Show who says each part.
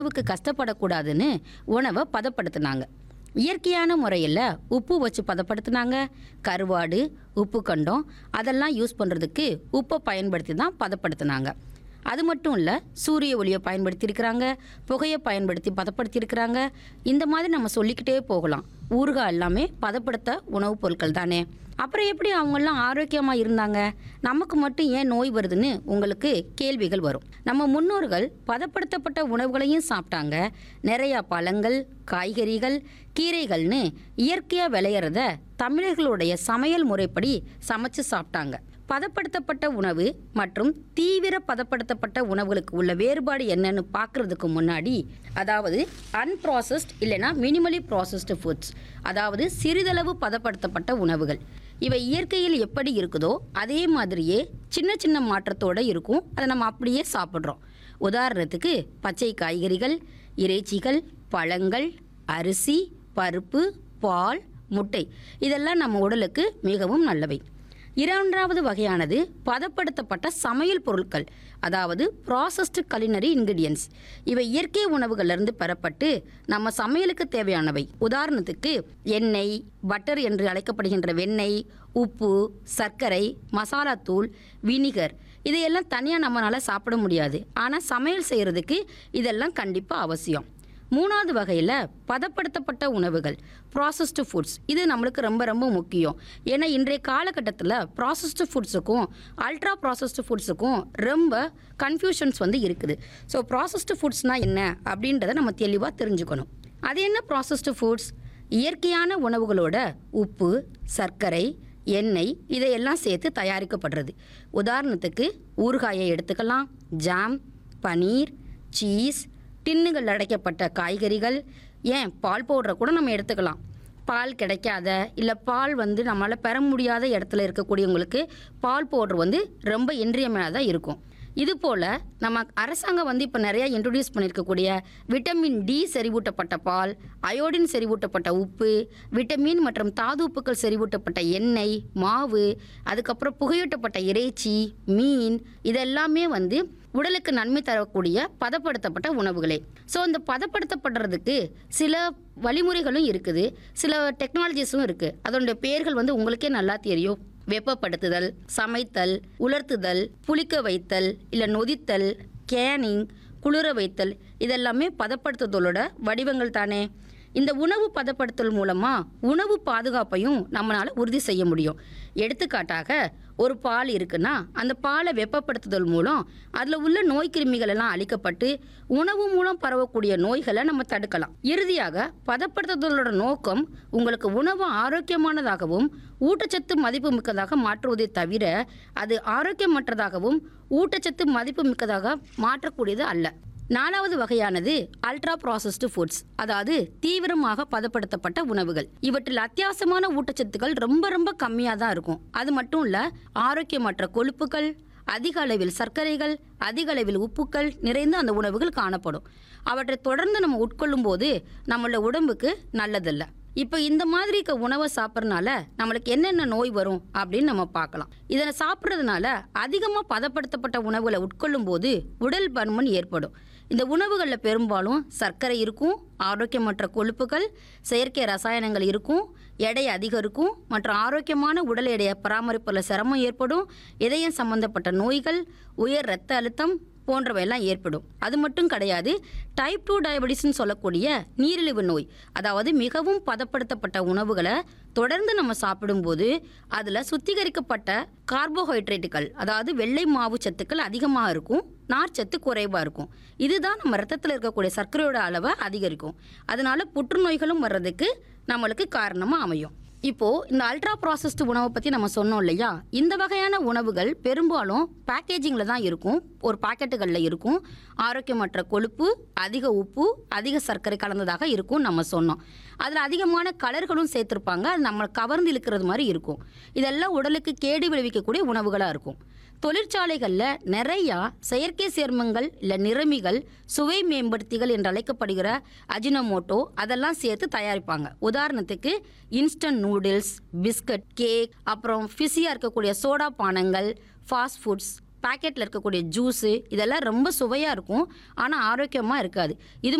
Speaker 1: உணவுக்கு கஷ்டப்படக்கூடாதுன்னு உணவை பதப்படுத்தினாங்க இயற்கையான முறையில் உப்பு வச்சு பதப்படுத்தினாங்க கருவாடு உப்பு கண்டம் அதெல்லாம் யூஸ் பண்ணுறதுக்கு உப்பை பயன்படுத்தி தான் பதப்படுத்தினாங்க அது மட்டும் இல்லை சூரிய ஒளியை பயன்படுத்தியிருக்கிறாங்க புகையை பயன்படுத்தி பதப்படுத்தியிருக்கிறாங்க இந்த மாதிரி நம்ம சொல்லிக்கிட்டே போகலாம் ஊறுகாய் எல்லாமே பதப்படுத்த உணவுப் பொருட்கள் தானே அப்புறம் எப்படி அவங்கெல்லாம் ஆரோக்கியமாக இருந்தாங்க நமக்கு மட்டும் ஏன் நோய் வருதுன்னு உங்களுக்கு கேள்விகள் வரும் நம்ம முன்னோர்கள் பதப்படுத்தப்பட்ட உணவுகளையும் சாப்பிட்டாங்க நிறையா பழங்கள் காய்கறிகள் கீரைகள்னு இயற்கையாக விளையிறத தமிழர்களுடைய சமையல் முறைப்படி சமைச்சு சாப்பிட்டாங்க பதப்படுத்தப்பட்ட உணவு மற்றும் தீவிர பதப்படுத்தப்பட்ட உணவுகளுக்கு உள்ள வேறுபாடு என்னன்னு பார்க்கறதுக்கு முன்னாடி அதாவது அன்ப்ராசஸ்ட் இல்லைன்னா மினிமலி ப்ராசஸ்டு ஃபுட்ஸ் அதாவது சிறிதளவு பதப்படுத்தப்பட்ட உணவுகள் இவை இயற்கையில் எப்படி இருக்குதோ அதே மாதிரியே சின்ன சின்ன மாற்றத்தோடு இருக்கும் அதை நம்ம அப்படியே சாப்பிட்றோம் உதாரணத்துக்கு பச்சை காய்கறிகள் இறைச்சிகள் பழங்கள் அரிசி பருப்பு பால் முட்டை இதெல்லாம் நம்ம உடலுக்கு மிகவும் நல்லவை இரண்டாவது வகையானது பதப்படுத்தப்பட்ட சமையல் பொருட்கள் அதாவது ப்ராசஸ்டு culinary ingredients இவை இயற்கை உணவுகளிலிருந்து பெறப்பட்டு நம்ம சமையலுக்கு தேவையானவை உதாரணத்துக்கு எண்ணெய் பட்டர் என்று அழைக்கப்படுகின்ற வெண்ணெய் உப்பு சர்க்கரை மசாலாத்தூள் வினிகர் இதையெல்லாம் தனியாக நம்மளால் சாப்பிட முடியாது ஆனால் சமையல் செய்கிறதுக்கு இதெல்லாம் கண்டிப்பாக அவசியம் மூணாவது வகையில் பதப்படுத்தப்பட்ட உணவுகள் ப்ராசஸ்டு ஃபுட்ஸ் இது நம்மளுக்கு ரொம்ப ரொம்ப முக்கியம் ஏன்னா இன்றைய காலகட்டத்தில் ப்ராசஸ்டு ஃபுட்ஸுக்கும் அல்ட்ரா ப்ராசஸ்டு ஃபுட்ஸுக்கும் ரொம்ப கன்ஃபியூஷன்ஸ் வந்து இருக்குது ஸோ ப்ராசஸ்டு ஃபுட்ஸ்னால் என்ன அப்படின்றத நம்ம தெளிவாக தெரிஞ்சுக்கணும் அது என்ன ப்ராசஸ்டு ஃபுட்ஸ் இயற்கையான உணவுகளோட உப்பு சர்க்கரை எண்ணெய் இதையெல்லாம் சேர்த்து தயாரிக்கப்படுறது உதாரணத்துக்கு ஊறுகாயை எடுத்துக்கலாம் ஜாம் பனீர் சீஸ் டின்னுகள் அடைக்கப்பட்ட காய்கறிகள் ஏன் பால் பவுடரை கூட நம்ம எடுத்துக்கலாம் பால் கிடைக்காத இல்லை பால் வந்து நம்மளால் பெற முடியாத இடத்துல இருக்கக்கூடியவங்களுக்கு பால் பவுடர் வந்து ரொம்ப இன்றியமையாதான் இருக்கும் இது போல் நம்ம அரசாங்கம் வந்து இப்போ நிறையா இன்ட்ரடியூஸ் பண்ணியிருக்கக்கூடிய விட்டமின் டி செறிவூட்டப்பட்ட பால் அயோடின் செறிவூட்டப்பட்ட உப்பு விட்டமின் மற்றும் தாது உப்புக்கள் செறிவூட்டப்பட்ட எண்ணெய் மாவு அதுக்கப்புறம் புகையூட்டப்பட்ட இறைச்சி மீன் இதெல்லாமே வந்து உடலுக்கு நன்மை தரக்கூடிய பதப்படுத்தப்பட்ட உணவுகளே ஸோ இந்த பதப்படுத்தப்படுறதுக்கு சில வழிமுறைகளும் இருக்குது சில டெக்னாலஜிஸும் இருக்குது அதனுடைய பெயர்கள் வந்து உங்களுக்கே நல்லா தெரியும் வெப்பப்படுத்துதல் சமைத்தல் உலர்த்துதல் புளிக்க வைத்தல் இல்லை நொதித்தல் கேனிங் குளிர வைத்தல் இதெல்லாமே பதப்படுத்துதலோட வடிவங்கள் தானே இந்த உணவு பதப்படுத்தல் மூலமாக உணவு பாதுகாப்பையும் நம்மளால் உறுதி செய்ய முடியும் எடுத்துக்காட்டாக ஒரு பால் இருக்குன்னா அந்த பாலை வெப்பப்படுத்துதல் மூலம் அதில் உள்ள நோய் கிருமிகள் எல்லாம் அழிக்கப்பட்டு உணவு மூலம் பரவக்கூடிய நோய்களை நம்ம தடுக்கலாம் இறுதியாக பதப்படுத்துதலோட நோக்கம் உங்களுக்கு உணவு ஆரோக்கியமானதாகவும் ஊட்டச்சத்து மதிப்பு மிக்கதாக மாற்றுவதை தவிர அது ஆரோக்கியமற்றதாகவும் ஊட்டச்சத்து மதிப்பு மிக்கதாக மாற்றக்கூடியது அல்ல நாலாவது வகையானது அல்ட்ரா ப்ராசஸ்டு ஃபுட்ஸ் அதாவது தீவிரமாக பதப்படுத்தப்பட்ட உணவுகள் இவற்றில் அத்தியாவசியமான ஊட்டச்சத்துக்கள் ரொம்ப ரொம்ப கம்மியாக தான் இருக்கும் அது மட்டும் இல்லை ஆரோக்கியமற்ற கொழுப்புகள் அதிக அளவில் சர்க்கரைகள் அதிக அளவில் உப்புக்கள் நிறைந்து அந்த உணவுகள் காணப்படும் அவற்றை தொடர்ந்து நம்ம உட்கொள்ளும் போது நம்மளோட உடம்புக்கு நல்லதல்ல இப்போ இந்த மாதிரி இருக்க உணவை சாப்பிட்றதுனால நம்மளுக்கு என்னென்ன நோய் வரும் அப்படின்னு நம்ம பார்க்கலாம் இதனை சாப்பிட்றதுனால அதிகமாக பதப்படுத்தப்பட்ட உணவுகளை உட்கொள்ளும் போது உடல் பருமன் ஏற்படும் இந்த உணவுகளில் பெரும்பாலும் சர்க்கரை இருக்கும் ஆரோக்கியமற்ற கொழுப்புகள் செயற்கை ரசாயனங்கள் இருக்கும் எடை அதிகம் இருக்கும் மற்றும் ஆரோக்கியமான உடல் எடையை பராமரிப்பதில் சிரமம் ஏற்படும் இதயம் சம்பந்தப்பட்ட நோய்கள் உயர் இரத்த அழுத்தம் போன்றவையெல்லாம் ஏற்படும் அது மட்டும் கிடையாது டைப் டூ டயபெட்டிஸ்னு சொல்லக்கூடிய நீரிழிவு நோய் அதாவது மிகவும் பதப்படுத்தப்பட்ட உணவுகளை தொடர்ந்து நம்ம சாப்பிடும்போது அதில் சுத்திகரிக்கப்பட்ட கார்போஹைட்ரேட்டுகள் அதாவது வெள்ளை மாவு சத்துக்கள் அதிகமாக இருக்கும் நார்ச்சத்து குறைவாக இருக்கும் இதுதான் நம்ம ரத்தத்தில் இருக்கக்கூடிய சர்க்கரையோட அளவை அதிகரிக்கும் அதனால புற்றுநோய்களும் வர்றதுக்கு நம்மளுக்கு காரணமாக அமையும் இப்போ இந்த அல்ட்ரா ப்ராசஸ்டு உணவை பற்றி நம்ம சொன்னோம் இல்லையா இந்த வகையான உணவுகள் பெரும்பாலும் பேக்கேஜிங்கில் தான் இருக்கும் ஒரு பாக்கெட்டுகளில் இருக்கும் ஆரோக்கியமற்ற கொழுப்பு அதிக உப்பு அதிக சர்க்கரை கலந்ததாக இருக்கும் நம்ம சொன்னோம் அதில் அதிகமான கலர்களும் சேர்த்துருப்பாங்க அது நம்ம கவர்ந்து இழுக்கிறது மாதிரி இருக்கும் இதெல்லாம் உடலுக்கு கேடு விளைவிக்கக்கூடிய உணவுகளாக இருக்கும் தொழிற்சாலைகளில் நிறையா செயற்கை சேர்மங்கள் இல்லை நிறமிகள் சுவை மேம்படுத்திகள் என்று அழைக்கப்படுகிற அஜினோமோட்டோ அதெல்லாம் சேர்த்து தயாரிப்பாங்க உதாரணத்துக்கு இன்ஸ்டன்ட் நூடுல்ஸ் பிஸ்கட் கேக் அப்புறம் ஃபிஸியாக இருக்கக்கூடிய சோடா பானங்கள் ஃபாஸ்ட் ஃபுட்ஸ் பாக்கெட்டில் இருக்கக்கூடிய ஜூஸு இதெல்லாம் ரொம்ப சுவையாக இருக்கும் ஆனால் ஆரோக்கியமாக இருக்காது இது